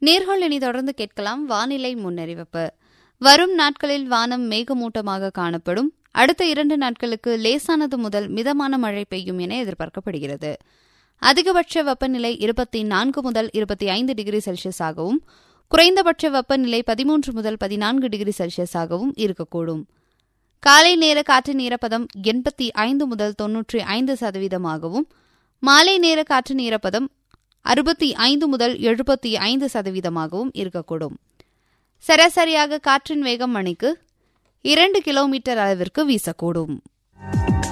நேர்கள் இனி தொடர்ந்து கேட்கலாம் வானிலை முன்னறிவிப்பு வரும் நாட்களில் வானம் மேகமூட்டமாக காணப்படும் அடுத்த இரண்டு நாட்களுக்கு லேசானது முதல் மிதமான மழை பெய்யும் என எதிர்பார்க்கப்படுகிறது அதிகபட்ச வெப்பநிலை இருபத்தி நான்கு முதல் இருபத்தி ஐந்து டிகிரி செல்சியஸாகவும் குறைந்தபட்ச வெப்பநிலை பதிமூன்று முதல் பதினான்கு டிகிரி செல்சியஸாகவும் இருக்கக்கூடும் காலை நேர காற்றின் ஈரப்பதம் எண்பத்தி ஐந்து முதல் தொன்னூற்றி ஐந்து சதவீதமாகவும் மாலை நேர காற்றின் ஈரப்பதம் அறுபத்தி ஐந்து முதல் எழுபத்தி ஐந்து சதவீதமாகவும் இருக்கக்கூடும் சராசரியாக காற்றின் வேகம் மணிக்கு இரண்டு கிலோமீட்டர் அளவிற்கு வீசக்கூடும்